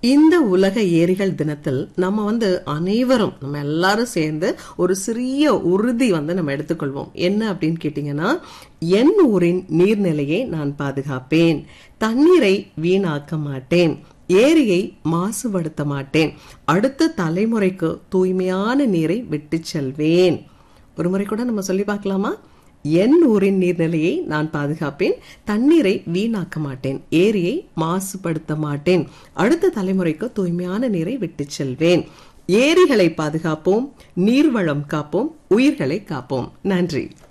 இந்த உலக ஏரிகள் தினத்தில் நம்ம வந்து அனைவரும் நம்ம எல்லாரும் சேர்ந்து ஒரு சிறிய உறுதி வந்து நம்ம எடுத்துக்கொள்வோம் என்ன அப்படின்னு கேட்டீங்கன்னா என் ஊரின் நீர்நிலையை நான் பாதுகாப்பேன் தண்ணீரை வீணாக்க மாட்டேன் ஏரியை மாசுபடுத்த மாட்டேன் அடுத்த தலைமுறைக்கு தூய்மையான நீரை விட்டு செல்வேன் ஒரு முறை கூட நம்ம சொல்லி பார்க்கலாமா என் ஊரின் நீர்நிலையை நான் பாதுகாப்பேன் தண்ணீரை வீணாக்க மாட்டேன் ஏரியை மாசுபடுத்த மாட்டேன் அடுத்த தலைமுறைக்கு தூய்மையான நீரை விட்டு செல்வேன் ஏரிகளை பாதுகாப்போம் நீர்வளம் காப்போம் உயிர்களை காப்போம் நன்றி